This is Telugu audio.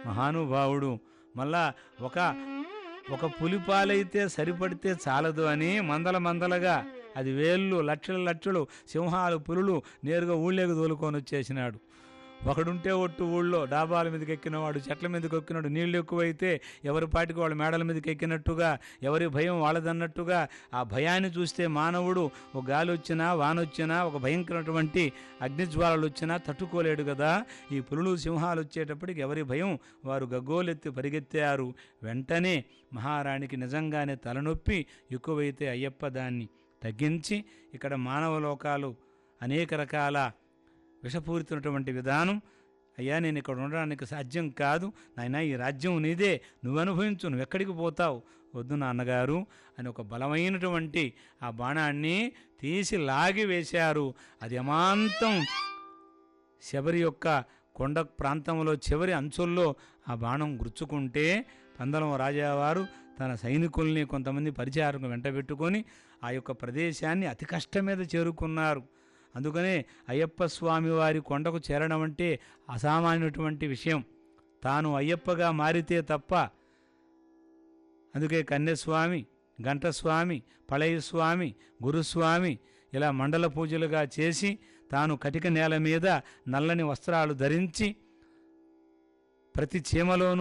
మహానుభావుడు మళ్ళా ఒక ఒక పులిపాలైతే సరిపడితే చాలదు అని మందల మందలుగా అది వేళ్ళు లక్షల లక్షలు సింహాలు పులులు నేరుగా ఊళ్ళోకి తోలుకొని వచ్చేసినాడు ఒకడుంటే ఒట్టు ఊళ్ళో డాబాల మీదకి ఎక్కినవాడు చెట్ల మీదకి ఎక్కినాడు నీళ్లు ఎక్కువైతే ఎవరి పాటికి వాళ్ళ మేడల మీదకి ఎక్కినట్టుగా ఎవరి భయం వాళ్ళదన్నట్టుగా ఆ భయాన్ని చూస్తే మానవుడు ఒక గాలి వచ్చినా వాన వచ్చినా ఒక భయంకరమైనటువంటి అగ్నిజ్వాలలు వచ్చినా తట్టుకోలేడు కదా ఈ పులులు సింహాలు వచ్చేటప్పటికి ఎవరి భయం వారు గగ్గోలెత్తి పరిగెత్తారు వెంటనే మహారాణికి నిజంగానే తలనొప్పి ఎక్కువైతే అయ్యప్ప దాన్ని తగ్గించి ఇక్కడ మానవ లోకాలు అనేక రకాల విషపూరితమైనటువంటి విధానం అయ్యా నేను ఇక్కడ ఉండడానికి సాధ్యం కాదు నాయనా ఈ రాజ్యం నీదే నువ్వు అనుభవించు నువ్వు ఎక్కడికి పోతావు వద్దు నాన్నగారు అని ఒక బలమైనటువంటి ఆ బాణాన్ని తీసి లాగి వేశారు అది అమాంతం శబరి యొక్క కొండ ప్రాంతంలో చివరి అంచుల్లో ఆ బాణం గుర్చుకుంటే పందలం రాజావారు తన సైనికుల్ని కొంతమంది పరిచారకు వెంటబెట్టుకొని ఆ యొక్క ప్రదేశాన్ని అతి కష్టం మీద చేరుకున్నారు అందుకనే అయ్యప్ప స్వామి వారి కొండకు చేరడం అంటే అసామాన్యటువంటి విషయం తాను అయ్యప్పగా మారితే తప్ప అందుకే కన్యస్వామి గంటస్వామి పళయస్వామి గురుస్వామి ఇలా మండల పూజలుగా చేసి తాను కటిక నేల మీద నల్లని వస్త్రాలు ధరించి ప్రతి చీమలోనూ